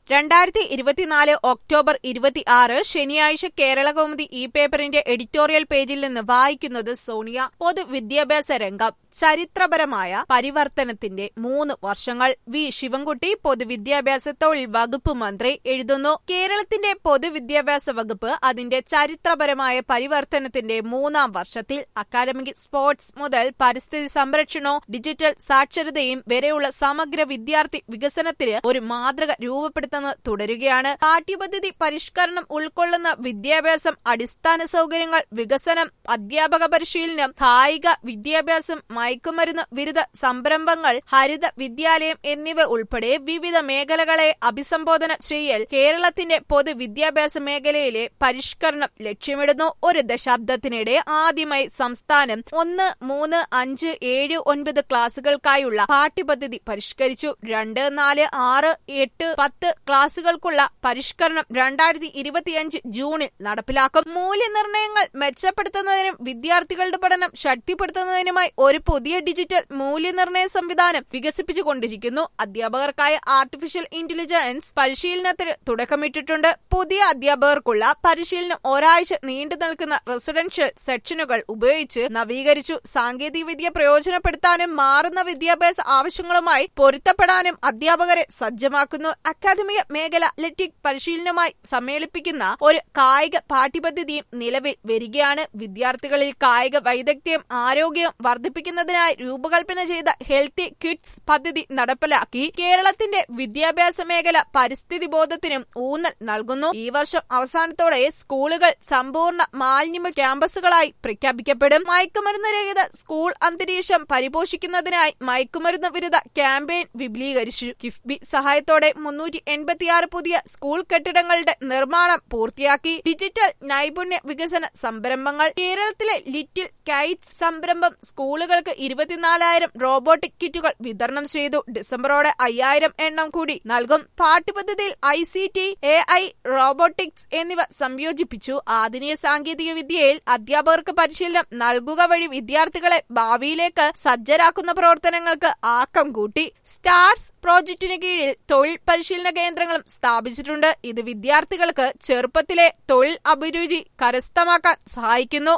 രണ്ടായിരത്തി ഇരുപത്തിനാല് ഒക്ടോബർ ഇരുപത്തി ആറ് ശനിയാഴ്ച കേരള കൗമുദി ഈ പേപ്പറിന്റെ എഡിറ്റോറിയൽ പേജിൽ നിന്ന് വായിക്കുന്നത് സോണിയ പൊതുവിദ്യാഭ്യാസ രംഗം ചരിത്രപരമായ പരിവർത്തനത്തിന്റെ മൂന്ന് വർഷങ്ങൾ വി ശിവൻകുട്ടി പൊതുവിദ്യാഭ്യാസ തൊഴിൽ വകുപ്പ് മന്ത്രി എഴുതുന്നു കേരളത്തിന്റെ പൊതുവിദ്യാഭ്യാസ വകുപ്പ് അതിന്റെ ചരിത്രപരമായ പരിവർത്തനത്തിന്റെ മൂന്നാം വർഷത്തിൽ അക്കാദമിക് സ്പോർട്സ് മുതൽ പരിസ്ഥിതി സംരക്ഷണവും ഡിജിറ്റൽ സാക്ഷരതയും വരെയുള്ള സമഗ്ര വിദ്യാർത്ഥി വികസനത്തിന് ഒരു മാതൃക രൂപപ്പെടുത്തുന്നത് തുടരുകയാണ് പാഠ്യപദ്ധതി പരിഷ്കരണം ഉൾക്കൊള്ളുന്ന വിദ്യാഭ്യാസം അടിസ്ഥാന സൗകര്യങ്ങൾ വികസനം അധ്യാപക പരിശീലനം കായിക വിദ്യാഭ്യാസം മയക്കുമരുന്ന് വിരുദ്ധ സംരംഭങ്ങൾ ഹരിത വിദ്യാലയം എന്നിവ ഉൾപ്പെടെ വിവിധ മേഖലകളെ അഭിസംബോധന ചെയ്യൽ കേരളത്തിന്റെ പൊതുവിദ്യാഭ്യാസ മേഖലയിലെ പരിഷ്കരണം ലക്ഷ്യമിടുന്നു ഒരു ദശാബ്ദത്തിനിടെ ആദ്യമായി സംസ്ഥാനം ഒന്ന് മൂന്ന് അഞ്ച് ഏഴ് ഒൻപത് ക്ലാസുകൾക്കായുള്ള പാഠ്യപദ്ധതി പരിഷ്കരിച്ചു രണ്ട് നാല് ആറ് എട്ട് പത്ത് ക്ലാസുകൾക്കുള്ള പരിഷ്കരണം രണ്ടായിരത്തി ഇരുപത്തിയഞ്ച് ജൂണിൽ നടപ്പിലാക്കും മൂല്യനിർണ്ണയങ്ങൾ മെച്ചപ്പെടുത്തുന്നതിനും വിദ്യാർത്ഥികളുടെ പഠനം ശക്തിപ്പെടുത്തുന്നതിനുമായി ഒരു പുതിയ ഡിജിറ്റൽ മൂല്യനിർണ്ണയ സംവിധാനം വികസിപ്പിച്ചുകൊണ്ടിരിക്കുന്നു അധ്യാപകർക്കായി ആർട്ടിഫിഷ്യൽ ഇന്റലിജൻസ് പരിശീലനത്തിന് തുടക്കമിട്ടിട്ടുണ്ട് പുതിയ അധ്യാപകർക്കുള്ള പരിശീലനം ഒരാഴ്ച നീണ്ടു നിൽക്കുന്ന റെസിഡൻഷ്യൽ സെക്ഷനുകൾ ഉപയോഗിച്ച് നവീകരിച്ചു സാങ്കേതിക വിദ്യ പ്രയോജനപ്പെടുത്താനും മാറുന്ന വിദ്യാഭ്യാസ ആവശ്യങ്ങളുമായി പൊരുത്തപ്പെടാനും അധ്യാപകരെ സജ്ജമാക്കുന്നു അക്കാദമിക മേഖല അത്ലറ്റിക് പരിശീലനവുമായി സമ്മേളിപ്പിക്കുന്ന ഒരു കായിക പാഠ്യപദ്ധതിയും നിലവിൽ വരികയാണ് വിദ്യാർത്ഥികളിൽ കായിക വൈദഗ്ധ്യം ആരോഗ്യം വർദ്ധിപ്പിക്കുന്നതിനായി രൂപകൽപ്പന ചെയ്ത ഹെൽത്തി കിഡ്സ് പദ്ധതി നടപ്പിലാക്കി കേരളത്തിന്റെ വിദ്യാഭ്യാസ മേഖല പരിസ്ഥിതി ബോധത്തിനും ഊന്നൽ നൽകുന്നു ഈ വർഷം അവസാനത്തോടെ സ്കൂളുകൾ സമ്പൂർണ്ണ മാലിന്യ ക്യാമ്പസുകളായി പ്രഖ്യാപിക്കപ്പെടും മയക്കുമരുന്ന് രഹിത സ്കൂൾ അന്തരീക്ഷം പരിപോഷിക്കുന്നതിനായി മയക്കുമരുന്ന് വിരുദ്ധ ക്യാമ്പയിൻ വിപുലീകരിച്ചു കിഫ്ബി സഹായത്തോടെ മുന്നൂറ്റി എൺപത്തിയാറ് പുതിയ സ്കൂൾ കെട്ടിടങ്ങളുടെ നിർമ്മാണം പൂർത്തിയാക്കി ഡിജിറ്റൽ നൈപുണ്യ വികസന സംരംഭങ്ങൾ കേരളത്തിലെ ലിറ്റിൽ കൈറ്റ്സ് സംരംഭം സ്കൂളുകൾക്ക് ഇരുപത്തിനാലായിരം റോബോട്ടിക് കിറ്റുകൾ വിതരണം ചെയ്തു ഡിസംബറോടെ അയ്യായിരം എണ്ണം കൂടി നൽകും പാഠ്യപദ്ധതിയിൽ I C T A I robotics എന്നിവ സംയോജിപ്പിച്ചു ആധുനിക സാങ്കേതിക വിദ്യയിൽ അധ്യാപകർക്ക് പരിശീലനം നൽകുക വഴി വിദ്യാർത്ഥികളെ ഭാവിയിലേക്ക് സജ്ജരാക്കുന്ന പ്രവർത്തനങ്ങൾക്ക് ആക്കം കൂട്ടി സ്റ്റാർസ് പ്രോജക്റ്റിന് കീഴിൽ തൊഴിൽ പരിശീലന കേന്ദ്രങ്ങളും സ്ഥാപിച്ചിട്ടുണ്ട് ഇത് വിദ്യാർത്ഥികൾക്ക് ചെറുപ്പത്തിലെ തൊഴിൽ അഭിരുചി കരസ്ഥമാക്കാൻ സഹായിക്കുന്നു